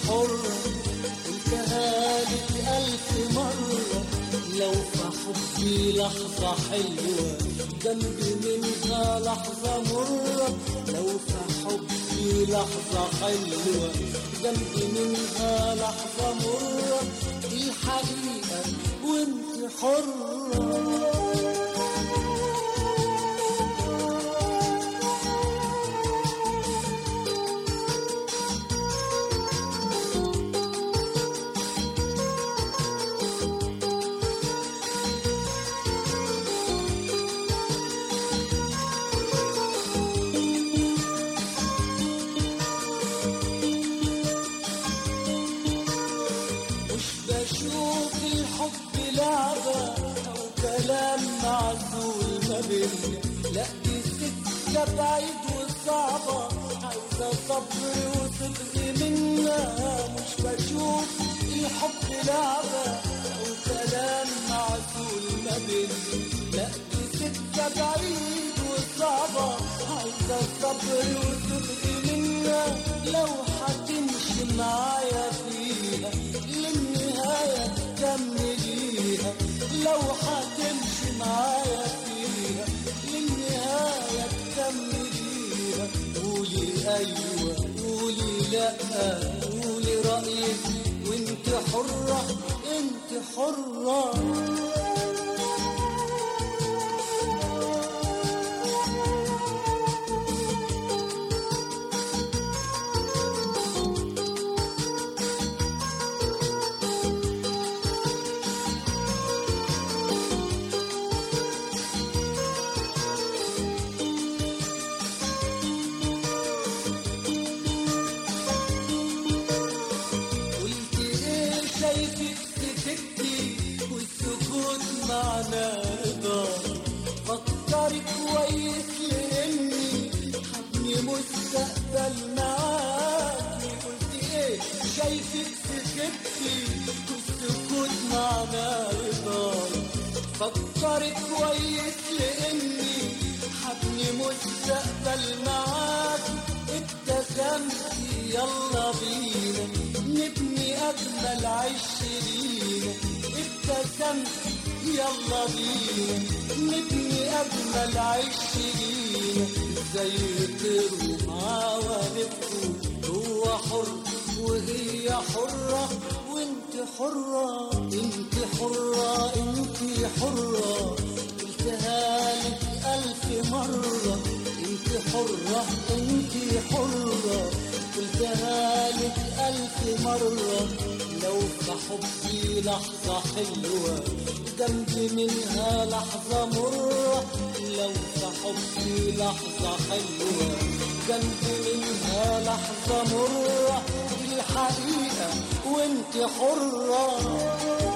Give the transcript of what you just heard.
حرة قلتها لك ألف مرة لو في حبي لحظة حلوة جنبي منها لحظة مرة لو في حبي لحظة حلوة جنبي منها لحظة مرة دي الحقيقة وانت حرة مش بشوف الحب لعبة أو كلام معزول ما بينا لا دي سكة بعيد وصعبة عايزة صبر وصدق منا مش بشوف الحب لعبة أو كلام معزول ما بينا لا دي سكة بعيد وصعبة عايزة صبر وصدق منا لو هتمشي معايا فيها للنهاية تكمليها لو هتمشي معايا فيها للنهاية تكمليها قولي أيوة قولي لأ قولي رأيك وانت حرة انت حرة قلت ايه شايفك سكتي والسكوت معنى رضا فكري كويس لاني حبني مستقبل معاكي قلت ايه شايفك سكتي والسكوت معنى رضا فكري كويس لاني حبني مستقبل معاكي ابتسمتي يلا بينا نبني أجمل عشرين ابتسمتي يلا بينا نبني أجمل عشرين زي طير عوالمكم هو حر وهي حرة وانت حرة انت حرة انت حرة قلتها لك ألف مرة انت حرة انت حرة قلتها لك ألف مرة لو في حبي لحظة حلوة جنبي منها لحظة مرة لو في حبي لحظة حلوة جنبي منها لحظة مرة دي الحقيقة وانت حرة